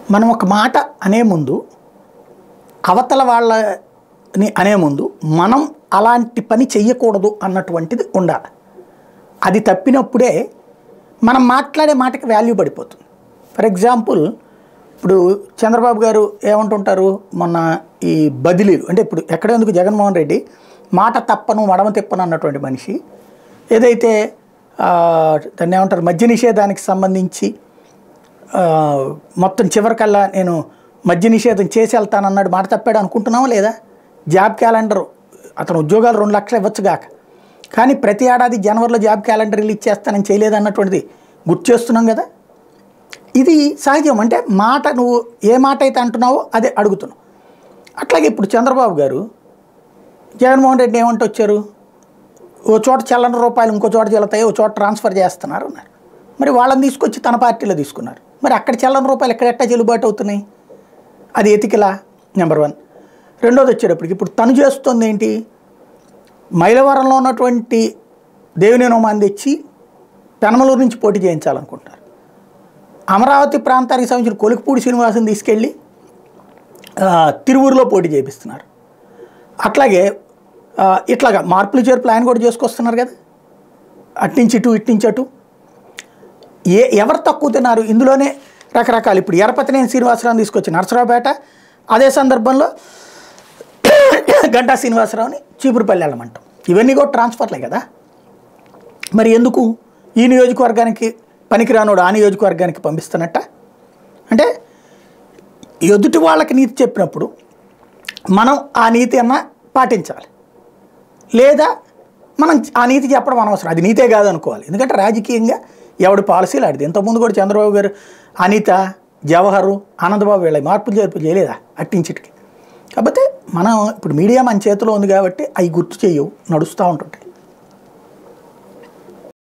మనం ఒక మాట అనే ముందు అవతల వాళ్ళని అనే ముందు మనం అలాంటి పని చెయ్యకూడదు అన్నటువంటిది ఉండాలి అది తప్పినప్పుడే మనం మాట్లాడే మాటకి వాల్యూ పడిపోతుంది ఫర్ ఎగ్జాంపుల్ ఇప్పుడు చంద్రబాబు గారు ఏమంటుంటారు మొన్న ఈ బదిలీలు అంటే ఇప్పుడు ఎక్కడెందుకు జగన్మోహన్ రెడ్డి మాట తప్పను మడమ తిప్పను అన్నటువంటి మనిషి ఏదైతే ఆ, దాన్ని ఏమంటారు మద్య నిషేధానికి సంబంధించి ఆ, మొత్తం చివరికల్లా నేను మద్య నిషేధం చేసి వెళ్తానన్నాడు మాట తప్పాడు అనుకుంటున్నావా లేదా జాబ్ క్యాలెండర్ అతను ఉద్యోగాలు రెండు లక్షలు ఇవ్వచ్చు గాక కానీ ప్రతి ఏడాది జనవరిలో జాబ్ క్యాలెండర్ రిలీజ్ చేస్తానని చేయలేదు అన్నటువంటిది గుర్తు చేస్తున్నాం కదా ఇది సహజం అంటే మాట నువ్వు ఏ మాట అయితే అంటున్నావో అదే అడుగుతున్నావు అట్లాగే ఇప్పుడు చంద్రబాబు గారు జగన్మోహన్ రెడ్డి ఏమంటూ వచ్చారు ఓ చోట చల్లని రూపాయలు ఇంకో చోట చెల్లుతాయి ఓ చోట ట్రాన్స్ఫర్ చేస్తున్నారు అన్నారు మరి వాళ్ళని తీసుకొచ్చి తన పార్టీలో తీసుకున్నారు మరి అక్కడ చల్లని రూపాయలు ఎక్కడెట్టా చెల్లుబాటు అవుతున్నాయి అది ఎతికిలా నెంబర్ వన్ రెండోది వచ్చేటప్పటికి ఇప్పుడు తను చేస్తుంది ఏంటి మైలవరంలో ఉన్నటువంటి దేవినేని ఉమాని తెచ్చి పెనమలూరు నుంచి పోటీ చేయించాలనుకుంటున్నారు అమరావతి ప్రాంతానికి సంబంధించిన కొలికిపూడి శ్రీనివాసుని తీసుకెళ్ళి ఆ, తిరువూరులో పోటీ చేపిస్తున్నారు అట్లాగే ఆ, ఇట్లాగా మార్పులు చేర్పులు ఆయన కూడా చేసుకొస్తున్నారు కదా అట్నుంచి ఇటు ఇట్నుంచి అటు ఏ ఎవరు తక్కువ తిన్నారు ఇందులోనే రకరకాలు ఇప్పుడు ఎరపతినేని శ్రీనివాసరావుని తీసుకొచ్చి నరసరావుపేట అదే సందర్భంలో గంటా శ్రీనివాసరావుని చీపురుపల్లి వెళ్ళమంటాం ఇవన్నీ కూడా ట్రాన్స్ఫర్లే కదా మరి ఎందుకు ఈ నియోజకవర్గానికి పనికిరానోడు ఆ నియోజకవర్గానికి పంపిస్తున్నట్ట అంటే ఎదుటి వాళ్ళకి నీతి చెప్పినప్పుడు మనం ఆ నీతి అన్న పాటించాలి లేదా మనం ఆ నీతి చెప్పడం అనవసరం అది నీతే కాదు అనుకోవాలి ఎందుకంటే రాజకీయంగా ఎవడి పాలసీలు ఆడిది ఇంతకుముందు కూడా చంద్రబాబు గారు అనిత జవహరు ఆనందబాబు వీళ్ళ మార్పులు చేర్పులు చేయలేదా అట్టించిటికి కాకపోతే మనం ఇప్పుడు మీడియా మన చేతిలో ఉంది కాబట్టి అవి గుర్తు చేయవు నడుస్తూ ఉంటుంటాయి